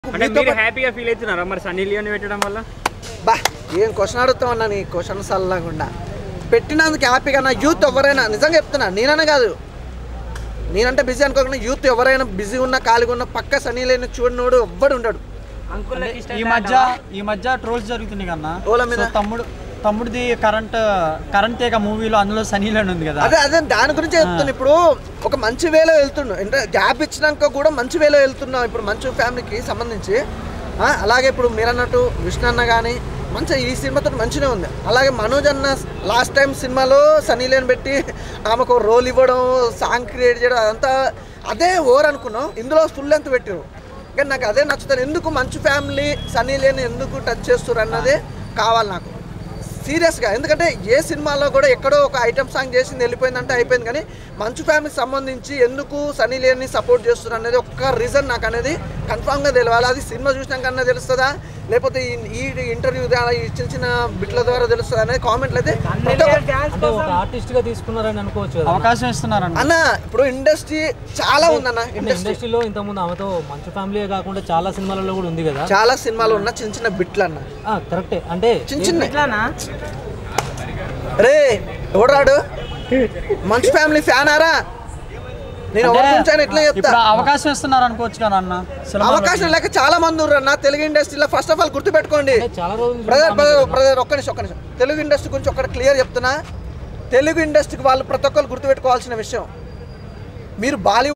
అంటే మీతో మీరు పాటు- హ్యాపీగా ఫీల్ అవుతున్నారా మరి సన్నీ లియోని పెట్టడం వల్ల బా ఏం క్వశ్చన్ అడుగుతావు అన్న నీ క్వశ్చన్ సల్లకుండా పెట్టినందుకు హ్యాపీగా నా యూత్ ఎవరైనా నిజంగా చెప్తున్నా నేననే కాదు నేనంటే బిజీ అనుకోకుండా యూత్ ఎవరైనా బిజీ ఉన్నా ఖాళీగా ఉన్నా పక్క సనీ లేని చూడనోడు ఎవ్వడు ఉండడు ఈ మధ్య ఈ మధ్య ట్రోల్స్ జరుగుతున్నాయి కన్నా ఓల మీద? సో తమ్ముడు తమ్ముడిది కరెంట్ కరెంట్ తీగ మూవీలో అందులో సనీలోనే ఉంది కదా అదే అదే దాని గురించి చెప్తున్నా ఇప్పుడు ఒక మంచి వేలో వెళ్తుండు అంటే గ్యాప్ ఇచ్చినాక కూడా మంచి వేలో వెళ్తున్నాం ఇప్పుడు మంచి ఫ్యామిలీకి సంబంధించి ఆ, అలాగే ఇప్పుడు మీరు అన్నట్టు విష్ణు అన్న కానీ మంచిగా ఈ సినిమాతో మంచిగా ఉంది అలాగే మనోజ్ అన్న లాస్ట్ టైం సినిమాలో సనీ లేని పెట్టి ఆమెకు రోల్ ఇవ్వడం సాంగ్ క్రియేట్ చేయడం అదంతా అదే ఓవర్ అనుకున్నాం ఇందులో ఫుల్ లెంత్ పెట్టారు కానీ నాకు అదే నచ్చుతుంది ఎందుకు మంచి ఫ్యామిలీ సనీ లేని ఎందుకు టచ్ చేస్తారు అన్నదే కావాలి నాకు సీరియస్గా ఎందుకంటే ఏ సినిమాలో కూడా ఎక్కడో ఒక ఐటమ్ సాంగ్ చేసింది వెళ్ళిపోయిందంటే అయిపోయింది కానీ మంచు ఫ్యామిలీకి సంబంధించి ఎందుకు సనీ లేని సపోర్ట్ చేస్తున్నారు అనేది ఒక్క రీజన్ నాకు అనేది కన్ఫామ్గా తెలియాలి అది సినిమా చూసినాకన్నా తెలుస్తుందా లేకపోతే ఈ- ఈ ఇంటర్వ్యూ ద్వారా ఈ చిన్న చిన్న బిట్ల ద్వారా తెలుస్తుందా అనేది కామెంట్లు అయితే ప్రతి ఒక్క- అంటే ఒక ఆర్టిస్ట్ గా తీసుకున్నారని అనుకోవచ్చు కదా అవకాశం ఇస్తున్నారంట అన్న ఇప్పుడు ఇండస్ట్రీ చాలా ఉందన్న అంటే ఇండస్ట్రీ ఇండస్ట్రీలో ఇంతకుముందు ఆమెతో మంచి ఫ్యామిలీ కాకుండా చాలా సినిమాలలో కూడా ఉంది కదా చాలా సినిమాలు ఉన్న చిన్న చిన్న బిట్లు అన్న ఆ, కరెక్టే అంటే చిన్న చిన్న రే ఎవడాడు మంచి ఫ్యామిలీ ఫ్యాన్ ఆరా నేను ఎవరి గురించి అయినా ఎట్లా చెప్తా ఇప్పుడు అవకాశం ఇస్తున్నారు అనుకోవచ్చు కదా అన్న సినిమాలో. అవకాశం లేక చాలా మంది ఉన్నారు తెలుగు ఇండస్ట్రీలో ఫస్ట్ ఆఫ్ ఆల్ గుర్తుపెట్టుకోండి అంటే చాలా రోజుల నుంచి బ్రదర్ ఆమె బ్రదర్ బ్రదర్ ఒక్క నిమిషం ఒక్క నిమిషం తెలుగు ఇండస్ట్రీ గురించి ఒకటి క్లియర్ చెప్తున్నా తెలుగు ఇండస్ట్రీకి వాళ్ళు ప్రతి ఒక్కరు గుర్తుపెట్టుకోవాల్సిన విషయం మీరు బాలీవుడ్